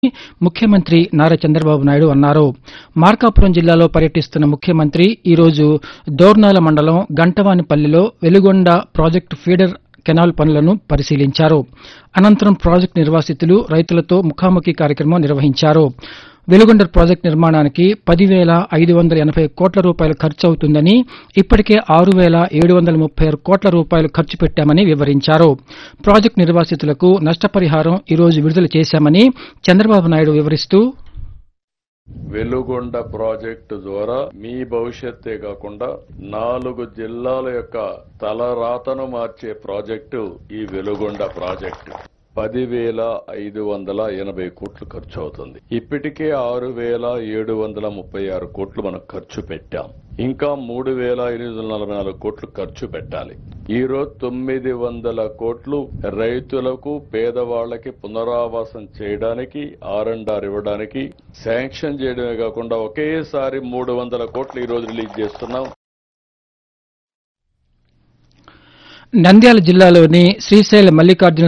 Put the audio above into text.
ముఖ్యమంత్రి నారా చంద్రబాబు నాయుడు అన్నారు మార్కాపురం జిల్లాలో పర్యటిస్తున్న ముఖ్యమంత్రి ఈరోజు దోర్నాల మండలం గంటవానిపల్లిలో వెలుగొండ ప్రాజెక్టు ఫీడర్ కెనాల్ పనులను పరిశీలించారు అనంతరం ప్రాజెక్టు నిర్వాసితులు రైతులతో ముఖాముఖి కార్యక్రమం నిర్వహించారు వెలుగొండ ప్రాజెక్టు నిర్మాణానికి పదివేల ఐదు వందల ఎనభై కోట్ల రూపాయలు ఖర్చు అవుతుందని ఇప్పటికే ఆరు వేల ఏడు వందల ముప్పై ఆరు కోట్ల రూపాయలు ఖర్చు పెట్టామని వివరించారు ప్రాజెక్టు నిర్వాసితులకు నష్టపరిహారం ఈరోజు విడుదల చేశామని చంద్రబాబు నాయుడు వివరిస్తూ వెలుగొండ ప్రాజెక్టు ద్వారా మీ భవిష్యత్తే కాకుండా నాలుగు జిల్లాల యొక్క తలరాతను మార్చే ప్రాజెక్టు ఈ వెలుగొండ ప్రాజెక్టు పదివేల ఐదు వందల ఎనభై కోట్లు ఖర్చు అవుతుంది ఇప్పటికే ఆరు వేల ఏడు వందల ముప్పై ఆరు కోట్లు మనం ఖర్చు పెట్టాం ఇంకా మూడు వేల ఎనిమిది వందల నలభై నాలుగు కోట్లు ఖర్చు పెట్టాలి ఈ రోజు తొమ్మిది వందల కోట్లు రైతులకు పేదవాళ్లకి పునరావాసం చేయడానికి ఆర్ అండ్ ఆర్ ఇవ్వడానికి శాంక్షన్ చేయడమే కాకుండా ఒకేసారి మూడు వందల కోట్లు ఈ రోజు రిలీజ్ చేస్తున్నాం నంద్యాల జిల్లాలోని శ్రీశైల మల్లికార్జున